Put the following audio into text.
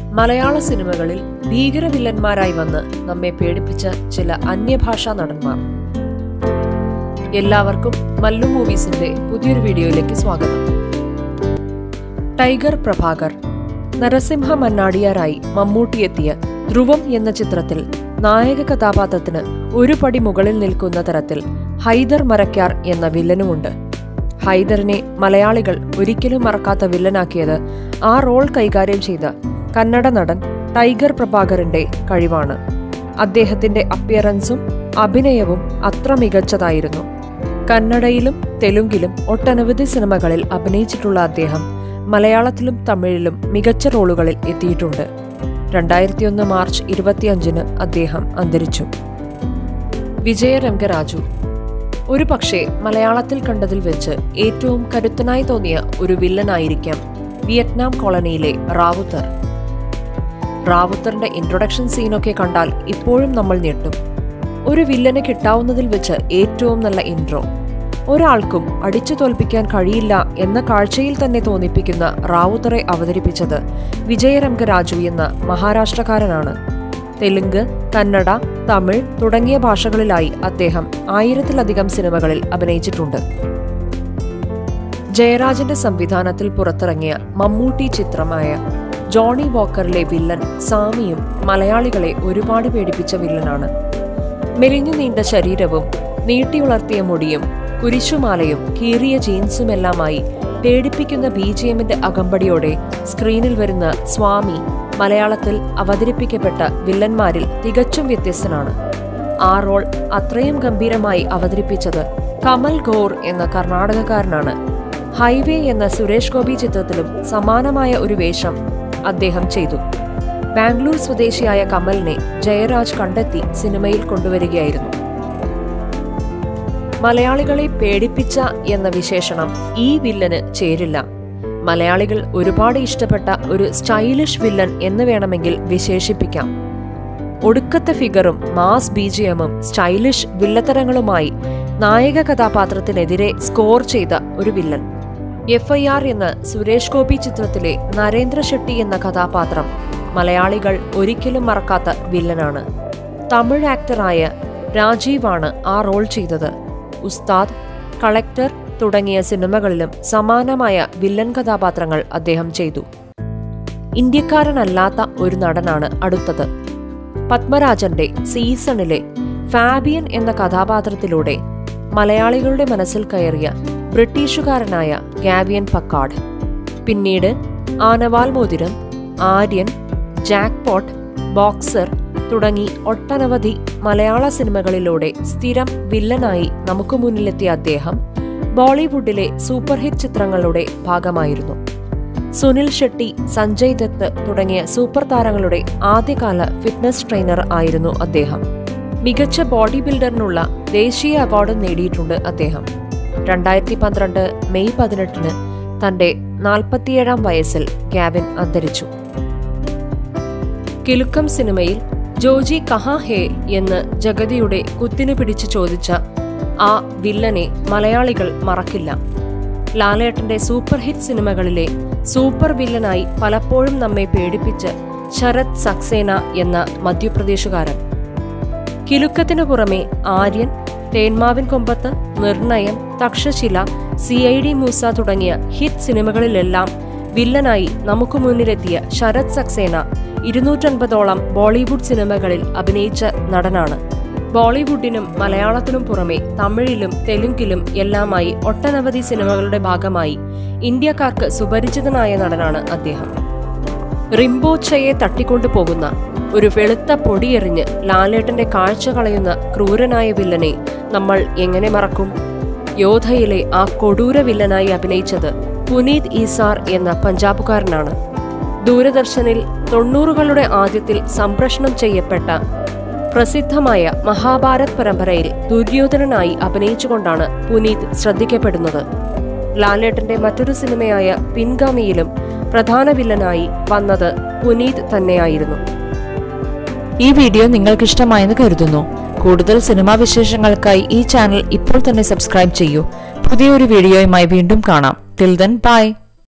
മലയാള സിനിമകളിൽ ഭീകര വില്ലന്മാരായി വന്ന് നമ്മെ പേടിപ്പിച്ച ചില അന്യഭാഷാ നടന്മാർ എല്ലാവർക്കും മല്ലു മൂവീസിന്റെ പുതിയൊരു വീഡിയോയിലേക്ക് സ്വാഗതം ടൈഗർ പ്രഭാകർ നരസിംഹ മന്നാടിയാരായി മമ്മൂട്ടി എത്തിയ ധ്രുവം എന്ന ചിത്രത്തിൽ നായക കഥാപാത്രത്തിന് ഒരു പടി മുകളിൽ നിൽക്കുന്ന തരത്തിൽ ഹൈദർ മരക്കാർ എന്ന വില്ലനുമുണ്ട് ഹൈദറിനെ മലയാളികൾ ഒരിക്കലും മറക്കാത്ത വില്ലനാക്കിയത് ആ റോൾ കൈകാര്യം ചെയ്ത കന്നഡ നടൻ ടൈഗർ പ്രഭാകറിന്റെ കഴിവാണ് അദ്ദേഹത്തിന്റെ അപ്പിയറൻസും അഭിനയവും അത്ര മികച്ചതായിരുന്നു കന്നഡയിലും തെലുങ്കിലും ഒട്ടനവധി സിനിമകളിൽ അഭിനയിച്ചിട്ടുള്ള അദ്ദേഹം മലയാളത്തിലും തമിഴിലും മികച്ച റോളുകളിൽ എത്തിയിട്ടുണ്ട് രണ്ടായിരത്തിയൊന്ന് മാർച്ച് ഇരുപത്തിയഞ്ചിന് അദ്ദേഹം അന്തരിച്ചു വിജയരംഗരാജു ഒരു പക്ഷേ മലയാളത്തിൽ കണ്ടതിൽ വെച്ച് ഏറ്റവും കരുത്തനായി തോന്നിയ ഒരു വില്ലനായിരിക്കാം വിയറ്റ്നാം കോളനിയിലെ റാവുത്തർ റാവുത്തറിന്റെ ഇൻട്രൊഡക്ഷൻ സീനൊക്കെ കണ്ടാൽ ഇപ്പോഴും നമ്മൾ ഞെട്ടും ഒരു വില്ലന് കിട്ടാവുന്നതിൽ വെച്ച് ഏറ്റവും നല്ല ഇൻട്രോ ഒരാൾക്കും അടിച്ചു തോൽപ്പിക്കാൻ കഴിയില്ല എന്ന കാഴ്ചയിൽ തന്നെ തോന്നിപ്പിക്കുന്ന റാവുത്തറെ അവതരിപ്പിച്ചത് വിജയരംഗരാജു എന്ന മഹാരാഷ്ട്രക്കാരനാണ് തെലുങ്ക് കന്നഡ തമിഴ് തുടങ്ങിയ ഭാഷകളിലായി അദ്ദേഹം ആയിരത്തിലധികം സിനിമകളിൽ അഭിനയിച്ചിട്ടുണ്ട് ജയരാജന്റെ സംവിധാനത്തിൽ പുറത്തിറങ്ങിയ മമ്മൂട്ടി ചിത്രമായ ജോണി വോക്കറിലെ വില്ലൻ സാമിയും മലയാളികളെ ഒരുപാട് പേടിപ്പിച്ച വില്ലനാണ് മെലിഞ്ഞു നീണ്ട ശരീരവും നീട്ടിയുളർത്തിയ മുടിയും കുരിശുമാലയും കീറിയ ജീൻസുമെല്ലാമായി പേടിപ്പിക്കുന്ന ബി ജി എമ്മിന്റെ അകമ്പടിയോടെ സ്ക്രീനിൽ വരുന്ന സ്വാമി മലയാളത്തിൽ അവതരിപ്പിക്കപ്പെട്ട വില്ലന്മാരിൽ തികച്ചും വ്യത്യസ്തനാണ് ആ റോൾ അത്രയും ഗംഭീരമായി അവതരിപ്പിച്ചത് കമൽ ഘോർ എന്ന കർണാടകക്കാരനാണ് ഹൈവേ എന്ന സുരേഷ് ഗോപി ചിത്രത്തിലും സമാനമായ ഒരു വേഷം അദ്ദേഹം ചെയ്തു ബാംഗ്ലൂർ സ്വദേശിയായ കമലിനെ ജയരാജ് കണ്ടെത്തി സിനിമയിൽ കൊണ്ടുവരികയായിരുന്നു മലയാളികളെ പേടിപ്പിച്ച എന്ന വിശേഷണം ഈ വില്ലന് ചേരില്ല മലയാളികൾ ഒരുപാട് ഇഷ്ടപ്പെട്ട ഒരു സ്റ്റൈലിഷ് വില്ലൻ എന്ന് വേണമെങ്കിൽ വിശേഷിപ്പിക്കാം ഒടുക്കത്തെ ഫിഗറും മാസ് ബിജിഎമ്മും സ്റ്റൈലിഷ് വില്ലത്തരങ്ങളുമായി നായക കഥാപാത്രത്തിനെതിരെ സ്കോർ ചെയ്ത ഒരു വില്ലൻ എഫ് ഐ ആർ എന്ന സുരേഷ് ഗോപി ചിത്രത്തിലെ നരേന്ദ്ര ഷെട്ടി എന്ന കഥാപാത്രം മലയാളികൾ ഒരിക്കലും മറക്കാത്ത വില്ലനാണ് തമിഴ് ആക്ടറായ രാജീവാണ് ആ റോൾ ചെയ്തത് ഉസ്താദ് കളക്ടർ തുടങ്ങിയ സിനിമകളിലും സമാനമായ വില്ലൻ കഥാപാത്രങ്ങൾ അദ്ദേഹം ചെയ്തു ഇന്ത്യക്കാരനല്ലാത്ത ഒരു നടനാണ് അടുത്തത് പത്മരാജന്റെ സീസണിലെ ഫാബിയൻ എന്ന കഥാപാത്രത്തിലൂടെ മലയാളികളുടെ മനസ്സിൽ കയറിയ ബ്രിട്ടീഷുകാരനായ ഗാവിയൻ പക്കാഡ് പിന്നീട് ആനവാൽ മോതിരം ആര്യൻ ജാക്ക്പോട്ട് ബോക്സർ തുടങ്ങി ഒട്ടനവധി മലയാള സിനിമകളിലൂടെ സ്ഥിരം വില്ലനായി നമുക്ക് മുന്നിലെത്തിയ അദ്ദേഹം ബോളിവുഡിലെ സൂപ്പർ ഹിറ്റ് ചിത്രങ്ങളുടെ ഭാഗമായിരുന്നു സുനിൽ ഷെട്ടി സഞ്ജയ് ദത്ത് തുടങ്ങിയ സൂപ്പർ താരങ്ങളുടെ ആദ്യകാല ഫിറ്റ്നസ് ട്രെയിനർ ആയിരുന്നു അദ്ദേഹം മികച്ച ബോഡി ബിൽഡറിനുള്ള ദേശീയ അവാർഡ് നേടിയിട്ടുണ്ട് അദ്ദേഹം രണ്ടായിരത്തി പന്ത്രണ്ട് മെയ് പതിനെട്ടിന് തന്റെ നാൽപ്പത്തിയേഴാം വയസ്സിൽ ക്യാബിൻ അന്തരിച്ചു കിലുക്കം സിനിമയിൽ ജോജി കഹാ ഹേ എന്ന് ജഗതിയുടെ കുത്തിനു പിടിച്ച് ചോദിച്ച ആ വില്ലനെ മലയാളികൾ മറക്കില്ല ലാലേട്ടന്റെ സൂപ്പർ ഹിറ്റ് സിനിമകളിലെ സൂപ്പർ വില്ലനായി പലപ്പോഴും നമ്മെ പേടിപ്പിച്ച് ശരത് സക്സേന എന്ന മധ്യപ്രദേശുകാരൻ കിലുക്കത്തിനു പുറമെ Aryan Thenmavin Kombath Nirnayam Thakshashila C I D Moosa തുടങ്ങിയ ഹിറ്റ് സിനിമകളിലെല്ലാം വില്ലനായി നമുക്ക് മുന്നിലെത്തിയ ശരത് സക്സേന ഇരുന്നൂറ്റൻപതോളം ബോളിവുഡ് സിനിമകളിൽ അഭിനയിച്ച നടനാണ് ബോളിവുഡിനും മലയാളത്തിനും പുറമെ തമിഴിലും തെലുങ്കിലും എല്ലാമായി ഒട്ടനവധി സിനിമകളുടെ ഭാഗമായി ഇന്ത്യക്കാർക്ക് സുപരിചിതനായ നടനാണ് അദ്ദേഹം റിംബോച്ചയെ തട്ടിക്കൊണ്ടുപോകുന്ന ഒരു വെളുത്ത പൊടിയെറിഞ്ഞ് ലാലേട്ടന്റെ കാഴ്ച കളയുന്ന ക്രൂരനായ വില്ലനെ നമ്മൾ എങ്ങനെ മറക്കും യോധയിലെ ആ കൊടൂര വില്ലനായി അഭിനയിച്ചത് പുനീത് ഈസാർ എന്ന പഞ്ചാബുകാരനാണ് ദൂരദർശനിൽ തൊണ്ണൂറുകളുടെ ആദ്യത്തിൽ സംപ്രേഷണം ചെയ്യപ്പെട്ട പ്രസിദ്ധമായ മഹാഭാരത് പരമ്പരയിൽ ദുര്യോധനനായി അഭിനയിച്ചുകൊണ്ടാണ് പുനീത് ശ്രദ്ധിക്കപ്പെടുന്നത് ലാലേട്ടന്റെ മറ്റൊരു സിനിമയായ പിൻഗാമിയിലും പ്രധാന വില്ലനായി വന്നത് പുനീത് തന്നെയായിരുന്നു ഈ വീഡിയോ നിങ്ങൾക്ക് ഇഷ്ടമായെന്ന് കരുതുന്നു കൂടുതൽ സിനിമാ വിശേഷങ്ങൾക്കായി ഈ ചാനൽ ഇപ്പോൾ തന്നെ സബ്സ്ക്രൈബ് ചെയ്യൂ പുതിയൊരു വീഡിയോയുമായി വീണ്ടും കാണാം ടിൽ ദെൻ ബൈ